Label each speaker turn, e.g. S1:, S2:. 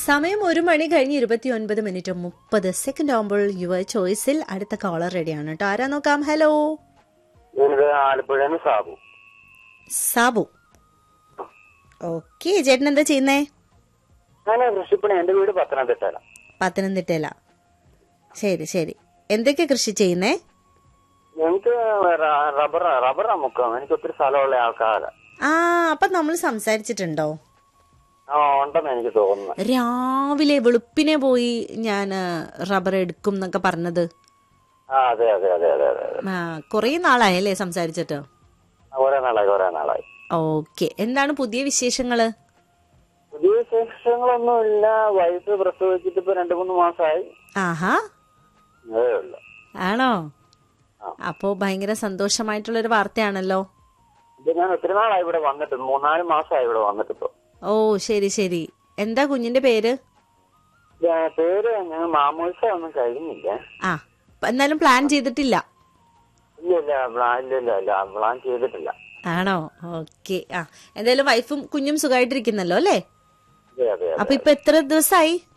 S1: സമയം ഒരു മണി കഴിഞ്ഞ് ഇരുപത്തി ഒൻപത് മിനിറ്റ് മുപ്പത് സെക്കൻഡ് ആകുമ്പോൾ യുവർ ചോയ്സിൽ അടുത്ത കോളർ റെഡിയാണ് കേട്ടോ ആരാ നോക്കാം ഹലോ
S2: ഞാനിത് ആലപ്പുഴന്ന് സാബു
S1: സാബു ഓക്കെ ചേട്ടൻ എന്താ ചെയ്യുന്നേ
S2: ഞാൻ കൃഷിപ്പണി എന്റെ വീട് പത്തനംതിട്ടയില
S1: പത്തനംതിട്ടയില ശരി ശരി എന്തൊക്കെ കൃഷി ചെയ്യുന്നേ
S2: ഞങ്ങക്ക് റ- റബ്ബർ റബ്ബർ അമുക്കാം എനിക്ക് ഒത്തിരി സ്ഥലമുള്ള ആൾക്കാരാ
S1: ആ അപ്പൊ നമ്മൾ സംസാരിച്ചിട്ടുണ്ടോ
S2: ആ ഉണ്ടെന്ന് എനിക്ക് തോന്നുന്നു
S1: രാവിലെ വെളുപ്പിനെ പോയി ഞാൻ റബ്ബർ എടുക്കും എന്നൊക്കെ പറഞ്ഞത്
S2: ആ അതെ അതെ അതെ അതെ അതെ അതെ
S1: ആ കുറേ നാളായല്ലേ സംസാരിച്ചിട്ട്
S2: ആ, കുറെ നാളായി കുറെ നാളായി
S1: ഓക്കെ എന്താണ് പുതിയ വിശേഷങ്ങള്
S2: പുതിയ വിശേഷങ്ങളൊന്നുമില്ല വയസ്സ് പ്രസവിച്ചിട്ട് ഇപ്പൊ രണ്ടു മൂന്ന് മാസമായി
S1: ആഹാ
S2: അതേ ഉള്ളു
S1: ആണോ
S2: ആ.
S1: അപ്പോ ഭയങ്കര സന്തോഷമായിട്ടുള്ളൊരു വാർത്തയാണല്ലോ
S2: ഇത് ഞാൻ ഒത്തിരി നാളായി ഇവിടെ വന്നിട്ട് മൂന്നാല് മാസമായി ഇവിടെ വന്നിട്ട് ഇപ്പൊ
S1: ഓ ശരി ശരി എന്താ കുഞ്ഞിന്റെ പേര്
S2: ഇത് പേര് ഞങ്ങൾ മാമോത്സവം ഒന്നും കഴിഞ്ഞില്ല
S1: ആ അപ്പൊ എന്നാലും പ്ലാൻ ചെയ്തിട്ടില്ല
S2: ഇല്ല ഇല്ല പ്ലാൻ ഇല്ല ഇല്ല ഇല്ല പ്ലാൻ ചെയ്തിട്ടില്ല
S1: ആണോ ഓക്കെ ആ എന്തായാലും വൈഫും കുഞ്ഞും സുഖമായിട്ടിരിക്കുന്നല്ലോ അല്ലേ
S2: അതെ അതെ
S1: അപ്പൊ ഇപ്പൊ എത്ര ദിവസമായി